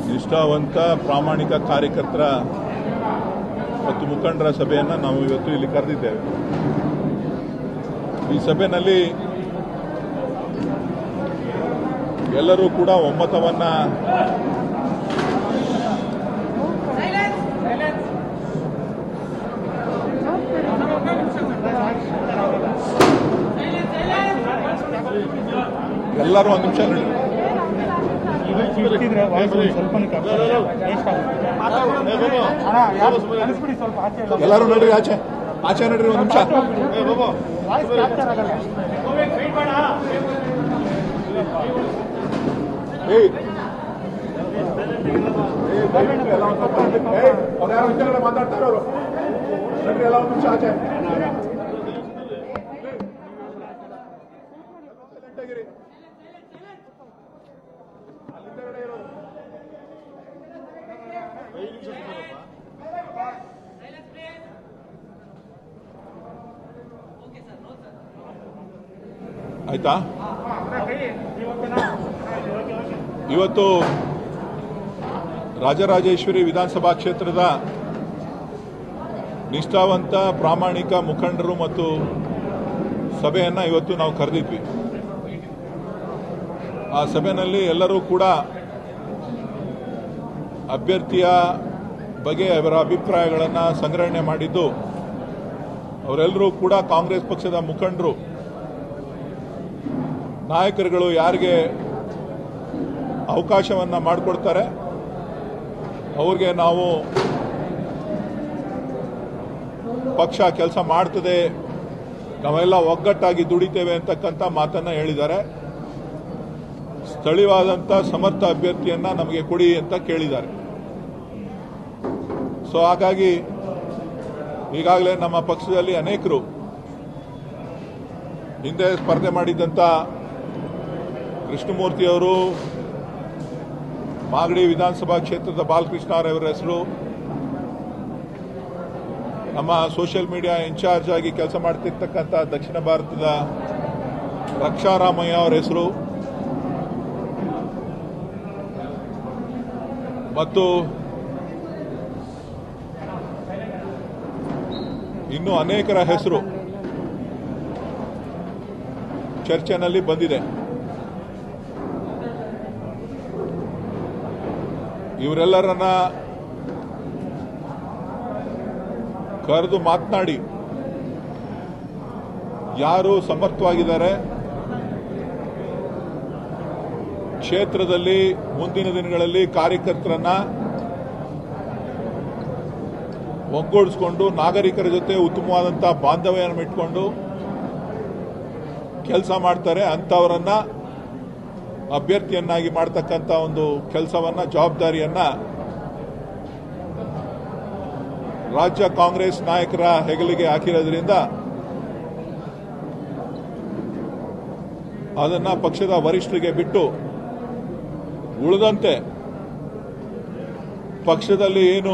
ನಿಷ್ಠಾವಂತ ಪ್ರಾಮಾಣಿಕ ಕಾರ್ಯಕರ್ತರ ಮತ್ತು ಮುಖಂಡರ ಸಭೆಯನ್ನು ನಾವು ಇವತ್ತು ಇಲ್ಲಿ ಕರೆದಿದ್ದೇವೆ ಈ ಸಭೆಯಲ್ಲಿ ಎಲ್ಲರೂ ಕೂಡ ಒಮ್ಮತವನ್ನ ಎಲ್ಲರೂ ಒಂದು ನಿಮಿಷ ನೋಡಿ ಇರ್ತಿದ್ರೆ ವಾಯ್ಸ್ ಒಂದು ಸ್ವಲ್ಪನೇ ಕಮ್ಮಿ ವೇಸ್ಟ್ ಆಗುತ್ತೆ. ಅಣ್ಣ, ಯಾರು ಕಳಿಸ್ಬಿಡಿ ಸ್ವಲ್ಪ ಆಚೆ ಎಲ್ಲ. ಎಲ್ಲರೂ ನಡ್ರಿ ಆಚೆ ಆಚೆ ನಡ್ರಿ ಒಂದು ನಿಮಿಷ ವಾಯ್ಸ್ ಕ್ಯಾಪ್ಚರ್ ಆಗಲ್ಲ ಏಯ್ ಮಾತಾಡ್ತಾರೆ ಅವರು ನಡ್ರಿ ಎಲ್ಲ ಒಂದು ನಿಮಿಷ ಆಚೆ ಆಯ್ತಾ ಇವತ್ತು ರಾಜರಾಜೇಶ್ವರಿ ವಿಧಾನಸಭಾ ಕ್ಷೇತ್ರದ ನಿಷ್ಠಾವಂತ ಪ್ರಾಮಾಣಿಕ ಮುಖಂಡರು ಮತ್ತು ಸಭೆಯನ್ನು ಇವತ್ತು ನಾವು ಕರೆದಿದ್ವಿ ಆ ಸಭೆಯಲ್ಲಿ ಎಲ್ಲರೂ ಕೂಡ ಅಭ್ಯರ್ಥಿಯ ಬಗ್ಗೆ ಅವರ ಅಭಿಪ್ರಾಯಗಳನ್ನು ಸಂಗ್ರಹಣೆ ಮಾಡಿದ್ದು ಅವರೆಲ್ಲರೂ ಕೂಡ ಕಾಂಗ್ರೆಸ್ ಪಕ್ಷದ ಮುಖಂಡರು ನಾಯಕರುಗಳು ಯಾರಿಗೆ ಅವಕಾಶವನ್ನ ಮಾಡಿಕೊಡ್ತಾರೆ ಅವ್ರಿಗೆ ನಾವು ಪಕ್ಷ ಕೆಲಸ ಮಾಡ್ತದೆ ನಾವೆಲ್ಲ ಒಗ್ಗಟ್ಟಾಗಿ ದುಡಿತೇವೆ ಅಂತಕ್ಕಂಥ ಮಾತನ್ನ ಹೇಳಿದ್ದಾರೆ ಸ್ಥಳೀಯವಾದಂಥ ಸಮರ್ಥ ಅಭ್ಯರ್ಥಿಯನ್ನ ನಮಗೆ ಕೊಡಿ ಅಂತ ಕೇಳಿದ್ದಾರೆ ಸೊ ಹಾಗಾಗಿ ಈಗಾಗಲೇ ನಮ್ಮ ಪಕ್ಷದಲ್ಲಿ ಅನೇಕರು ಹಿಂದೆ ಸ್ಪರ್ಧೆ ಮಾಡಿದ್ದಂಥ ಕೃಷ್ಣಮೂರ್ತಿಯವರು ಮಾಗಡಿ ವಿಧಾನಸಭಾ ಕ್ಷೇತ್ರದ ಬಾಲಕೃಷ್ಣ ಅವರ ಹೆಸರು ನಮ್ಮ ಸೋಷಿಯಲ್ ಮೀಡಿಯಾ ಇನ್ಚಾರ್ಜ್ ಆಗಿ ಕೆಲಸ ಮಾಡ್ತಿರ್ತಕ್ಕಂಥ ದಕ್ಷಿಣ ಭಾರತದ ರಕ್ಷಾರಾಮಯ್ಯ ಅವರ ಹೆಸರು ಮತ್ತು ಇನ್ನು ಅನೇಕರ ಹೆಸರು ಚರ್ಚೆನಲ್ಲಿ ಬಂದಿದೆ ಇವರೆಲ್ಲರನ್ನ ಕರೆದು ಮಾತನಾಡಿ ಯಾರು ಸಮರ್ಥವಾಗಿದ್ದಾರೆ ಕ್ಷೇತ್ರದಲ್ಲಿ ಮುಂದಿನ ದಿನಗಳಲ್ಲಿ ಕಾರ್ಯಕರ್ತರನ್ನ ಒಗ್ಗೂಡಿಸ್ಕೊಂಡು ನಾಗರಿಕರ ಜೊತೆ ಉತ್ತಮವಾದಂತಹ ಬಾಂಧವ್ಯವನ್ನು ಇಟ್ಕೊಂಡು ಕೆಲಸ ಮಾಡ್ತಾರೆ ಅಂಥವರನ್ನ ಅಭ್ಯರ್ಥಿಯನ್ನಾಗಿ ಮಾಡ್ತಕ್ಕಂಥ ಒಂದು ಕೆಲಸವನ್ನ ಜವಾಬ್ದಾರಿಯನ್ನ ರಾಜ್ಯ ಕಾಂಗ್ರೆಸ್ ನಾಯಕರ ಹೆಗಲಿಗೆ ಹಾಕಿರೋದ್ರಿಂದ ಅದನ್ನ ಪಕ್ಷದ ವರಿಷ್ಠರಿಗೆ ಬಿಟ್ಟು ಉಳಿದಂತೆ ಪಕ್ಷದಲ್ಲಿ ಏನು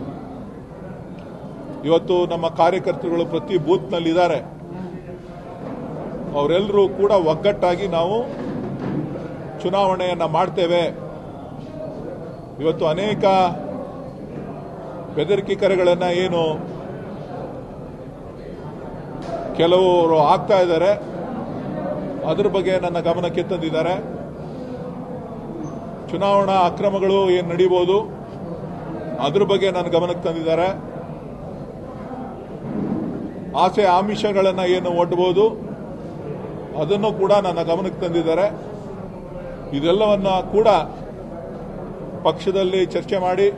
ಇವತ್ತು ನಮ್ಮ ಕಾರ್ಯಕರ್ತರುಗಳು ಪ್ರತಿ ಬೂತ್ನಲ್ಲಿದ್ದಾರೆ ಅವರೆಲ್ಲರೂ ಕೂಡ ಒಗ್ಗಟ್ಟಾಗಿ ನಾವು ಚುನಾವಣೆಯನ್ನ ಮಾಡ್ತೇವೆ ಇವತ್ತು ಅನೇಕ ಬೆದರಿಕೆ ಕರೆಗಳನ್ನ ಏನು ಕೆಲವರು ಆಗ್ತಾ ಇದ್ದಾರೆ ಅದ್ರ ಬಗ್ಗೆ ನನ್ನ ಗಮನಕ್ಕೆ ತಂದಿದ್ದಾರೆ ಚುನಾವಣಾ ಅಕ್ರಮಗಳು ಏನು ನಡೀಬಹುದು ಅದ್ರ ಬಗ್ಗೆ ನನ್ನ ಗಮನಕ್ಕೆ ತಂದಿದ್ದಾರೆ ಆಸೆ ಆಮಿಷಗಳನ್ನ ಏನು ಒಡ್ಡಬಹುದು ಅದನ್ನು ಕೂಡ ನನ್ನ ಗಮನಕ್ಕೆ ತಂದಿದ್ದಾರೆ ಇದೆಲ್ಲವನ್ನ ಕೂಡ ಪಕ್ಷದಲ್ಲಿ ಚರ್ಚೆ ಮಾಡಿ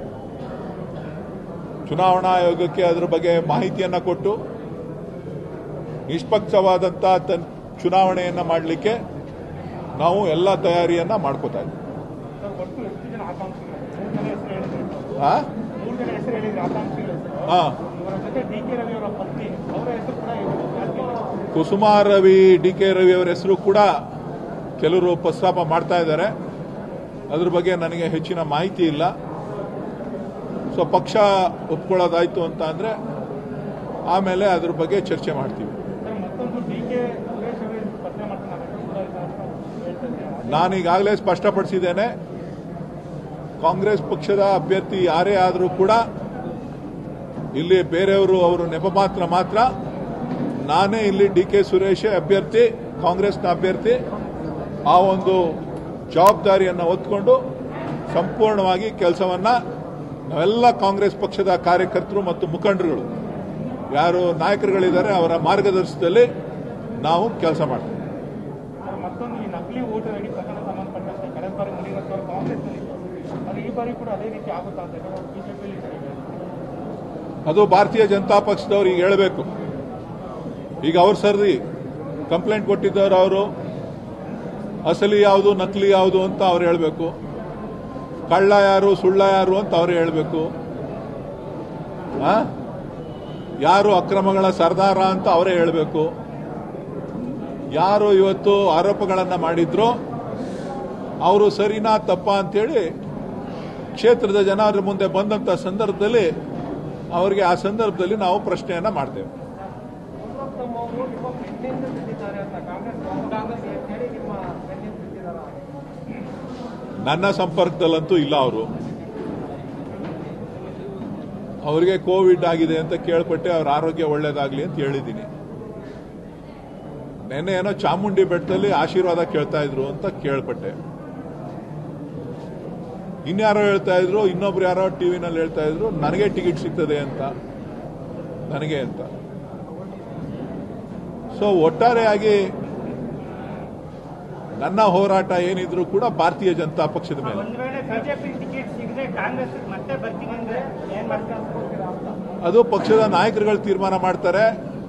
ಚುನಾವಣಾ ಆಯೋಗಕ್ಕೆ ಅದರ ಬಗ್ಗೆ ಮಾಹಿತಿಯನ್ನ ಕೊಟ್ಟು ನಿಷ್ಪಕ್ಷವಾದಂಥ ತನ್ ಚುನಾವಣೆಯನ್ನ ಮಾಡಲಿಕ್ಕೆ ನಾವು ಎಲ್ಲ ತಯಾರಿಯನ್ನ ಮಾಡ್ಕೋತಾ ಇದ್ದೀವಿ ಸರ್, ಒಟ್ಟು ಎಷ್ಟು ಜನ ಆಕಾಂಕ್ಷಿಗಳು ಮೂರು ಜನ ಹೆಸರು ಹೇಳಿದ್ರು ಆ? ಮೂರು ಜನ ಹೆಸರು ಹೇಳಿದ್ರು ಆಕಾಂಕ್ಷಿಗಳ ಹೆಸರು ಆ. ಇವರ ಜೊತೆ ಡಿ ಕೆ ರವಿ ಅವರ ಪತ್ನಿ ಅವರ ಹೆಸರು ಕೂಡ ಇದೆ. ಜಾಸ್ತಿ ಇದೆ. ಕುಸುಮಾ ರವಿ ಡಿ ಕೆ ರವಿ ಅವರ ಹೆಸರು ಕೂಡ ಕೆಲವರು ಪ್ರಸ್ತಾಪ ಮಾಡ್ತಾ ಇದ್ದಾರೆ ಅದ್ರ ಬಗ್ಗೆ ನನಗೆ ಹೆಚ್ಚಿನ ಮಾಹಿತಿ ಇಲ್ಲ ಸೊ ಪಕ್ಷ ಒಪ್ಕೊಳ್ಳೋದಾಯ್ತು ಅಂತ ಅಂದ್ರೆ ಆಮೇಲೆ ಅದ್ರ ಬಗ್ಗೆ ಚರ್ಚೆ ಮಾಡ್ತೀವಿ ಸರ್, ಮತ್ತೊಂದು ಡಿ ಕೆ ಸುರೇಶ್ ಅವರು ಸ್ಪರ್ಧೆ ಮಾಡ್ತಾರೆ ಕೂಡ ಇದೆ ಅಂತ ಹೇಳ್ತಾ ಇದ್ದಾರೆ. ನಾನು ಈಗಾಗಲೇ ಸ್ಪಷ್ಟಪಡಿಸಿದ್ದೇನೆ ಕಾಂಗ್ರೆಸ್ ಪಕ್ಷದ ಅಭ್ಯರ್ಥಿ ಯಾರೇ ಆದರೂ ಕೂಡ ಇಲ್ಲಿ ಬೇರೆಯವರು ಅವರು ನೆಪ ಮಾತ್ರ ಮಾತ್ರ ನಾನೇ ಇಲ್ಲಿ ಡಿ ಕೆ ಸುರೇಶ್ ಅಭ್ಯರ್ಥಿ ಕಾಂಗ್ರೆಸ್ನ ಅಭ್ಯರ್ಥಿ ಆ ಒಂದು ಜವಾಬ್ದಾರಿಯನ್ನು ಹೊತ್ಕೊಂಡು ಸಂಪೂರ್ಣವಾಗಿ ಕೆಲಸವನ್ನ ನಾವೆಲ್ಲ ಕಾಂಗ್ರೆಸ್ ಪಕ್ಷದ ಕಾರ್ಯಕರ್ತರು ಮತ್ತು ಮುಖಂಡರುಗಳು ಯಾರು ನಾಯಕರುಗಳಿದ್ದಾರೆ ಅವರ ಮಾರ್ಗದರ್ಶನದಲ್ಲಿ ನಾವು ಕೆಲಸ ಮಾಡ್ತೀವಿ ಸರ್, ಮತ್ತೊಂದು ಈ ನಕಲಿ ವೋಟರ್ ಐಡಿ ಪ್ರಕರಣ ಸಂಬಂಧಪಟ್ಟಂತೆ ಕಳೆದ ಬಾರಿ ಮುನಿರತ್ನ ಅವರು ಕಾಂಗ್ರೆಸ್ನಲ್ಲಿ ಅದು ಈ ಬಾರಿ ಕೂಡ ಅದೇ ರೀತಿ ಆಗುತ್ತಾ ಅಂತ ಹೇಳಿ ಬಿಜೆಪಿಯಲ್ಲಿ ಅದು ಭಾರತೀಯ ಜನತಾ ಪಕ್ಷದವ್ರು ಈಗ ಹೇಳಬೇಕು ಈಗ ಅವ್ರು ಸರ್ದಿ ಕಂಪ್ಲೇಂಟ್ ಕೊಟ್ಟಿದ್ದವರು ಅವರು ಅಸಲಿ ಯಾವುದು ನಕಲಿ ಯಾವುದು ಅಂತ ಅವ್ರು ಹೇಳಬೇಕು ಕಳ್ಳ ಯಾರು ಸುಳ್ಳ ಯಾರು ಅಂತ ಅವ್ರು ಹೇಳಬೇಕು ಯಾರು ಅಕ್ರಮಗಳ ಸರ್ದಾರ ಅಂತ ಅವರೇ ಹೇಳಬೇಕು ಯಾರು ಇವತ್ತು ಆರೋಪಗಳನ್ನು ಮಾಡಿದ್ರೋ ಅವರು ಸರಿನಾ ತಪ್ಪಾ ಅಂತೇಳಿ ಕ್ಷೇತ್ರದ ಜನರ ಮುಂದೆ ಬಂದಂತ ಸಂದರ್ಭದಲ್ಲಿ ಅವರಿಗೆ ಆ ಸಂದರ್ಭದಲ್ಲಿ ನಾವು ಪ್ರಶ್ನೆಯನ್ನ ಮಾಡ್ತೇವೆ ನನ್ನ ಸಂಪರ್ಕದಲ್ಲಂತೂ ಇಲ್ಲ ಅವರು ಅವರಿಗೆ ಕೋವಿಡ್ ಆಗಿದೆ ಅಂತ ಕೇಳ್ಪಟ್ಟೆ ಅವ್ರ ಆರೋಗ್ಯ ಒಳ್ಳೇದಾಗ್ಲಿ ಅಂತ ಹೇಳಿದ್ದೀನಿ ನೆನ್ನೆ ಏನೋ ಚಾಮುಂಡಿ ಬೆಟ್ಟದಲ್ಲಿ ಆಶೀರ್ವಾದ ಕೇಳ್ತಾ ಇದ್ರು ಅಂತ ಕೇಳ್ಪಟ್ಟೆ ಇನ್ಯಾರೋ ಹೇಳ್ತಾ ಇದ್ರು ಇನ್ನೊಬ್ರು ಯಾರೋ ಟಿವಿನಲ್ಲಿ ಹೇಳ್ತಾ ಇದ್ರು ನನಗೆ ಟಿಕೆಟ್ ಸಿಗ್ತದೆ ಅಂತ ನನಗೆ ಅಂತ ಸೊ ಒಟ್ಟಾರೆಯಾಗಿ ನನ್ನ ಹೋರಾಟ ಏನಿದ್ರು ಕೂಡ ಭಾರತೀಯ ಜನತಾ ಪಕ್ಷದ ಮೇಲೆ ಒಂದ್ ವೇಳೆ ಬಿಜೆಪಿ ಟಿಕೆಟ್ ಸಿಗದೆ ಕಾಂಗ್ರೆಸ್ ಮತ್ತೆ ಬರ್ತೀನಿ ಅಂದ್ರೆ ಏನ್ ಮಾಡ್ತೀರಾ ಅಂತ ಅದು ಪಕ್ಷದ ನಾಯಕರುಗಳು ತೀರ್ಮಾನ ಮಾಡ್ತಾರೆ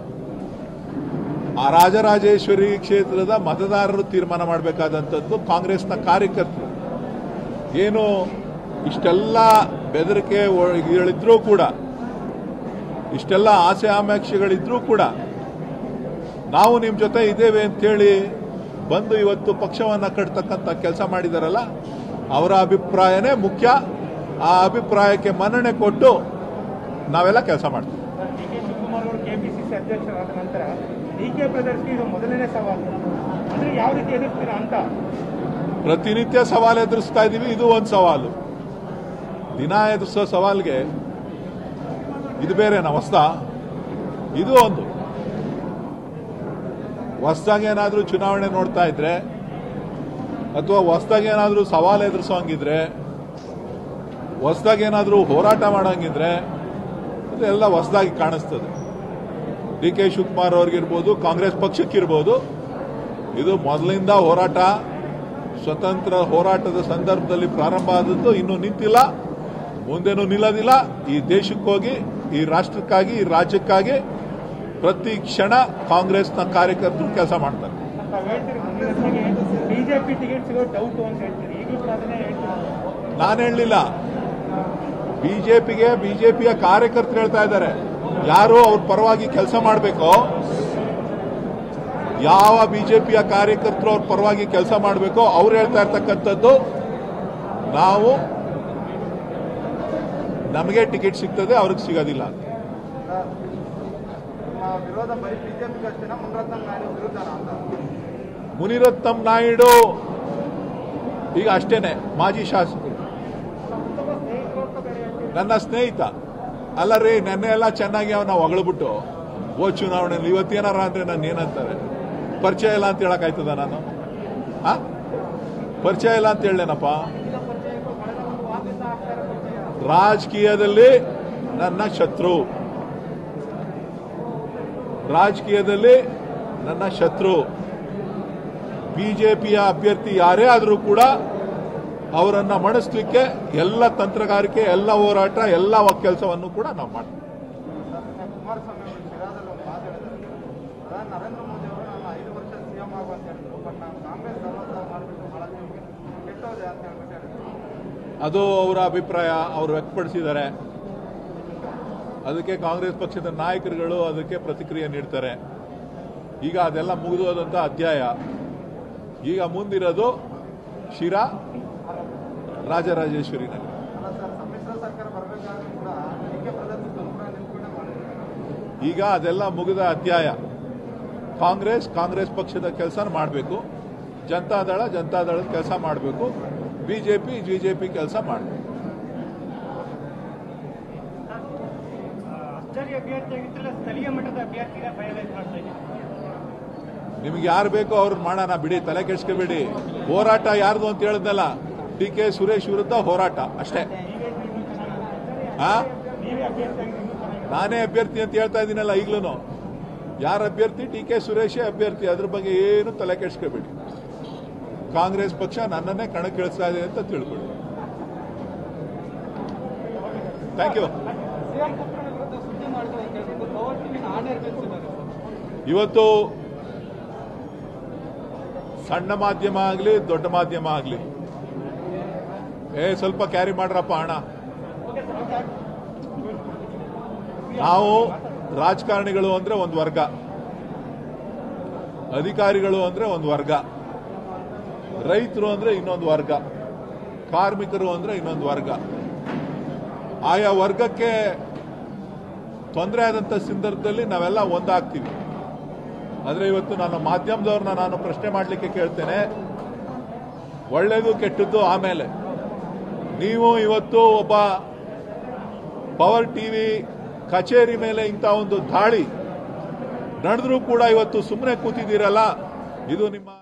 ಆ ರಾಜರಾಜೇಶ್ವರಿ ಕ್ಷೇತ್ರದ ಮತದಾರರು ತೀರ್ಮಾನ ಮಾಡಬೇಕಾದಂಥದ್ದು ಕಾಂಗ್ರೆಸ್ನ ಕಾರ್ಯಕರ್ತರು ಏನು ಇಷ್ಟೆಲ್ಲ ಬೆದರಿಕೆ ಗಳಿದ್ರೂ ಕೂಡ ಇಷ್ಟೆಲ್ಲ ಆಸೆ ಆಕಾಂಕ್ಷೆಗಳಿದ್ರೂ ಕೂಡ ನಾವು ನಿಮ್ಮ ಜೊತೆ ಇದ್ದೇವೆ ಅಂತೇಳಿ ಬಂದು ಇವತ್ತು ಪಕ್ಷವನ್ನ ಕಟ್ತಕ್ಕಂಥ ಕೆಲಸ ಮಾಡಿದಾರಲ್ಲ ಅವರ ಅಭಿಪ್ರಾಯನೇ ಮುಖ್ಯ ಆ ಅಭಿಪ್ರಾಯಕ್ಕೆ ಮನ್ನಣೆ ಕೊಟ್ಟು ನಾವೆಲ್ಲ ಕೆಲಸ ಮಾಡ್ತೀವಿ ಡಿ ಕೆ ಶಿವಕುಮಾರ್ ಅವರು ಕೆಪಿಸಿಸಿ ಅಧ್ಯಕ್ಷರಾದ ನಂತರ ಡಿ ಕೆ ಬ್ರದರ್ಸ್ಗೆ ಇದು ಮೊದಲನೇ ಸವಾಲು ಅಂದ್ರೆ ಯಾವ ರೀತಿ ಎದುರ್ತೀರಾ ಅಂತ ಪ್ರತಿನಿತ್ಯ ಸವಾಲು ಎದುರಿಸ್ತಾ ಇದ್ದೀವಿ ಇದು ಒಂದು ಸವಾಲು ದಿನ ಎದುರಿಸೋ ಸವಾಲ್ಗೆ ಇದು ಬೇರೆನಾ ಹೊಸ್ದ ಇದು ಒಂದು ಹೊಸ್ದಾಗಿ ಏನಾದರೂ ಚುನಾವಣೆ ನೋಡ್ತಾ ಇದ್ರೆ ಅಥವಾ ಹೊಸ್ದಾಗಿ ಏನಾದರೂ ಸವಾಲು ಎದುರಿಸೋಂಗಿದ್ರೆ ಹೊಸ್ದಾಗಿ ಏನಾದರೂ ಹೋರಾಟ ಮಾಡೋಂಗಿದ್ರೆ ಇದೆಲ್ಲ ಹೊಸದಾಗಿ ಕಾಣಿಸ್ತದೆ ಡಿ ಕೆ ಶಿವಕುಮಾರ್ ಅವ್ರಿಗಿರ್ಬೋದು ಕಾಂಗ್ರೆಸ್ ಪಕ್ಷಕ್ಕಿರ್ಬೋದು ಇದು ಮೊದಲಿಂದ ಹೋರಾಟ ಸ್ವತಂತ್ರ ಹೋರಾಟದ ಸಂದರ್ಭದಲ್ಲಿ ಪ್ರಾರಂಭ ಆದದ್ದು ಇನ್ನೂ ನಿಂತಿಲ್ಲ ಮುಂದೇನೂ ನಿಲ್ಲೋದಿಲ್ಲ ಈ ದೇಶಕ್ಕೋಗಿ ಈ ರಾಷ್ಟ್ರಕ್ಕಾಗಿ ಈ ರಾಜ್ಯಕ್ಕಾಗಿ ಪ್ರತಿ ಕ್ಷಣ ಕಾಂಗ್ರೆಸ್ನ ಕಾರ್ಯಕರ್ತರು ಕೆಲಸ ಮಾಡ್ತಾರೆ ತಾವು ಹೇಳ್ತೀರಿ ಮುನಿರತ್ನಗೆ ಬಿಜೆಪಿ ಟಿಕೆಟ್ ಸಿಗೋ ಡೌಟ್ ಅಂತ ಹೇಳ್ತೀರಿ ಈಗಲೂ ಕೂಡ ಅದನ್ನೇ ಹೇಳ್ತೀರಾ ನಾನು ಹೇಳಲಿಲ್ಲ ಬಿಜೆಪಿಗೆ ಬಿಜೆಪಿಯ ಕಾರ್ಯಕರ್ತರು ಹೇಳ್ತಾ ಇದ್ದಾರೆ ಯಾರು ಅವ್ರ ಪರವಾಗಿ ಕೆಲಸ ಮಾಡಬೇಕೋ ಯಾವ ಬಿಜೆಪಿಯ ಕಾರ್ಯಕರ್ತರು ಅವ್ರ ಪರವಾಗಿ ಕೆಲಸ ಮಾಡಬೇಕೋ ಅವ್ರು ಹೇಳ್ತಾ ಇರ್ತಕ್ಕಂಥದ್ದು ನಾವು ನಮಗೆ ಟಿಕೆಟ್ ಸಿಗ್ತದೆ ಅವ್ರಿಗೆ ಸಿಗೋದಿಲ್ಲ ಅಂತ ನಿಮ್ಮ ವಿರೋಧ ಬರೀ ಬಿಜೆಪಿಗೆ ಅಷ್ಟೇನಾ ಮುನರತ್ನ ನಾಯ್ಡು ವಿರುದ್ಧನ ಅಂತ ಮುನಿರತ್ನಂ ನಾಯ್ಡು ಈಗ ಅಷ್ಟೇನೆ ಮಾಜಿ ಶಾಸಕರು ನನ್ನ ಸ್ನೇಹಿತ ಅಲ್ಲ ರೀ ನೆನ್ನೆ ಎಲ್ಲ ಚೆನ್ನಾಗಿ ಅವನ ಹೊಗಳ್ಬಿಟ್ಟು ಓ ಚುನಾವಣೆಯಲ್ಲಿ ಇವತ್ತೇನಾರ ಅಂದ್ರೆ ನಾನು ಏನಂತಾರೆ ಪರಿಚಯ ಇಲ್ಲ ಅಂತ ಹೇಳಕ್ಕಾಯ್ತದ ನಾನು ಆ ಪರಿಚಯ ಇಲ್ಲ ಅಂತ ಹೇಳೇನಪ್ಪ ರಾಜಕೀಯದಲ್ಲಿ ನನ್ನ ಶತ್ರು ರಾಜಕೀಯದಲ್ಲಿ ನನ್ನ ಶತ್ರು ಬಿಜೆಪಿಯ ಅಭ್ಯರ್ಥಿ ಯಾರೇ ಆದರೂ ಕೂಡ ಅವರನ್ನ ಮಣಿಸ್ಲಿಕ್ಕೆ ಎಲ್ಲ ತಂತ್ರಗಾರಿಕೆ ಎಲ್ಲ ಹೋರಾಟ ಎಲ್ಲ ಕೆಲಸವನ್ನು ಕೂಡ ನಾವು ಮಾಡ್ತೀವಿ ಕುಮಾರಸ್ವಾಮಿ ಅವರು ಶಿರಾದಲ್ಲಿ ಒಂದು ಮಾತು ಹೇಳಿದ್ದಾರೆ ಪ್ರಧಾನಿ ನರೇಂದ್ರ ಮೋದಿ ಅವರು ನಾನು ಐದು ವರ್ಷ ಸಿಎಂ ಆಗುವ ಅಂತ ಹೇಳಿದ್ರು ಬಟ್ ನಾನು ಕಾಂಗ್ರೆಸ್ ಸರ್ವಸ್ವ ಮಾಡಿಬಿಟ್ಟು ಮಾಡೋದು ಕೆಟ್ಟೋದೆ ಅಂತ ಹೇಳ್ಬಿಟ್ಟು ಹೇಳಿದ್ರು ಅದು ಅವರ ಅಭಿಪ್ರಾಯ ಅವರು ವ್ಯಕ್ತಪಡಿಸಿದ್ದಾರೆ ಅದಕ್ಕೆ ಕಾಂಗ್ರೆಸ್ ಪಕ್ಷದ ನಾಯಕರುಗಳು ಅದಕ್ಕೆ ಪ್ರತಿಕ್ರಿಯೆ ನೀಡ್ತಾರೆ ಈಗ ಅದೆಲ್ಲ ಮುಗಿದೋದಂತ ಅಧ್ಯಾಯ ಈಗ ಮುಂದಿರೋದು ಶಿರಾ ರಾಜರಾಜೇಶ್ವರಿನಲ್ಲಿ ಅಲ್ಲ ಸರ್ ಸಮ್ಮಿಶ್ರ ಸರ್ಕಾರ ಬರಬೇಕಾದ್ರೂ ಕೂಡ ಡಿ ಕೆ ಪ್ರದರ್ಶನ ತುಮಕೂರ ನಿಂತ್ಕೊಂಡೆ ಮಾಡಿದ್ರು ಈಗ ಅದೆಲ್ಲ ಮುಗಿದ ಅಧ್ಯಾಯ ಕಾಂಗ್ರೆಸ್ ಕಾಂಗ್ರೆಸ್ ಪಕ್ಷದ ಕೆಲಸ ಮಾಡಬೇಕು ಜನತಾದಳ ಜನತಾದಳದ ಕೆಲಸ ಮಾಡಬೇಕು ಬಿಜೆಪಿ ಬಿಜೆಪಿ ಕೆಲಸ ಮಾಡಬೇಕು ಸರ್ಕಾರಿ ಅಭ್ಯರ್ಥಿ ಆಗಿದ್ದಲ್ಲ ಸ್ಥಳೀಯ ಮಟ್ಟದ ಅಭ್ಯರ್ಥಿಗೆ ಫೈನಲೈಸ್ ಮಾಡ್ತಾ ಇದ್ದೀವಿ ನಿಮ್ಗೆ ಯಾರು ಬೇಕೋ ಅವ್ರನ್ನ ಮಾಡೋಣ ಬಿಡಿ ತಲೆ ಕೆಡ್ಸ್ಕೋಬೇಡಿ ಹೋರಾಟ ಯಾರ್ದು ಅಂತ ಹೇಳಿದ್ನಲ್ಲ ಡಿ ಕೆ ಸುರೇಶ್ ವಿರುದ್ಧ ಹೋರಾಟ ಅಷ್ಟೇ ಆ ನೀವೇ ಅಭ್ಯರ್ಥಿ ಆಗಿ ಇನ್ನೂ ಚೆನ್ನಾಗಿ ನಾನೇ ಅಭ್ಯರ್ಥಿ ಅಂತ ಹೇಳ್ತಾ ಇದ್ದೀನಲ್ಲ ಈಗ್ಲೂ ಯಾರ ಅಭ್ಯರ್ಥಿ ಡಿ ಕೆ ಸುರೇಶೇ ಅಭ್ಯರ್ಥಿ ಅದ್ರ ಬಗ್ಗೆ ಏನು ತಲೆ ಕೆಡ್ಸ್ಕೋಬೇಡಿ ಕಾಂಗ್ರೆಸ್ ಪಕ್ಷ ನನ್ನನ್ನೇ ಕಣಕ್ಕಿಳಿಸ್ತಾ ಇದೆ ಅಂತ ತಿಳ್ಕೊಳ್ಳಿ ಥ್ಯಾಂಕ್ ಯು ಸಿಎಂ ಪುತ್ರನ ವಿರುದ್ಧ ಸುದ್ದಿ ಮಾಡಿದ್ರು ಅಂತ ಹೇಳ್ಬಿಟ್ಟು ಪವರ್ ಟಿವಿನ ಆರ್ಡರ್ ಬೆಳೆಸಿದ್ದಾರೆ ಸರ್ ಇವತ್ತು ಸಣ್ಣ ಮಾಧ್ಯಮ ಆಗಲಿ ದೊಡ್ಡ ಮಾಧ್ಯಮ ಆಗಲಿ ಏ ಸ್ವಲ್ಪ ಕ್ಯಾರಿ ಮಾಡ್ರಪ್ಪ ಹಣ ನಾವು ರಾಜಕಾರಣಿಗಳು ಅಂದ್ರೆ ಒಂದು ವರ್ಗ ಅಧಿಕಾರಿಗಳು ಅಂದ್ರೆ ಒಂದು ವರ್ಗ ರೈತರು ಅಂದ್ರೆ ಇನ್ನೊಂದು ವರ್ಗ ಕಾರ್ಮಿಕರು ಅಂದ್ರೆ ಇನ್ನೊಂದು ವರ್ಗ ಆಯಾ ವರ್ಗಕ್ಕೆ ತೊಂದರೆ ಆದಂಥ ಸಂದರ್ಭದಲ್ಲಿ ನಾವೆಲ್ಲ ಒಂದಾಗ್ತೀವಿ ಆದರೆ ಇವತ್ತು ನನ್ನ ಮಾಧ್ಯಮದವ್ರನ್ನ ನಾನು ಪ್ರಶ್ನೆ ಮಾಡಲಿಕ್ಕೆ ಕೇಳ್ತೇನೆ ಒಳ್ಳೇದು ಕೆಟ್ಟದ್ದು ಆಮೇಲೆ ನೀವು ಇವತ್ತು ಒಬ್ಬ ಪವರ್ ಟಿವಿ ಕಚೇರಿ ಮೇಲೆ ಇಂಥ ಒಂದು ದಾಳಿ ನಡೆದ್ರೂ ಕೂಡ ಇವತ್ತು ಸುಮ್ಮನೆ ಕೂತಿದ್ದೀರಲ್ಲ ಇದು ನಿಮ್ಮ